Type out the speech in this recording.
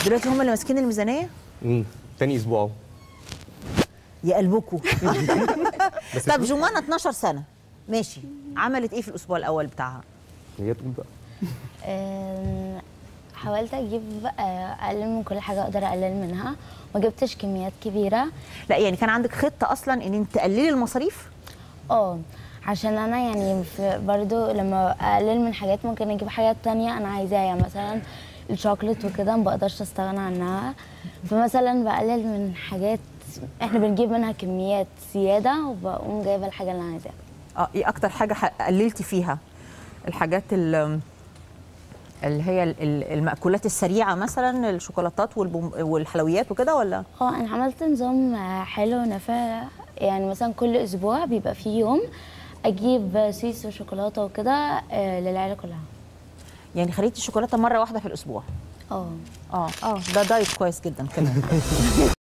دلوقتي هم اللي ماسكين الميزانيه امم تاني اسبوع اهو يا قلبكم بس طب فلوس. جمانة 12 سنه ماشي عملت ايه في الاسبوع الاول بتاعها هي تقول بقى أم، حاولت اجيب آه، اقلل من كل حاجه اقدر اقلل منها ما جبتش كميات كبيره لا يعني كان عندك خطه اصلا ان انت تقللي المصاريف اه عشان انا يعني في برضو لما اقلل من حاجات ممكن اجيب حاجات تانية انا عايزاها يعني مثلا الشوكليت وكده ما بقدرش استغنى عنها فمثلا بقلل من حاجات احنا بنجيب منها كميات زياده وبقوم جايبه الحاجه اللي انا عايزاها اه ايه اكتر حاجه ح- قللتي فيها الحاجات ال- اللي هي ال- ال- المأكولات السريعه مثلا الشوكولاتات والبم- والحلويات وكده ولا اه انا عملت نظام آه، حلو نافع يعني مثلا كل اسبوع بيبقى فيه يوم اجيب سويس وشوكولاته وكده آه، للعيله كلها يعني خليتي الشوكولاته مره واحده في الاسبوع اه اه اه ده دايت كويس جدا كده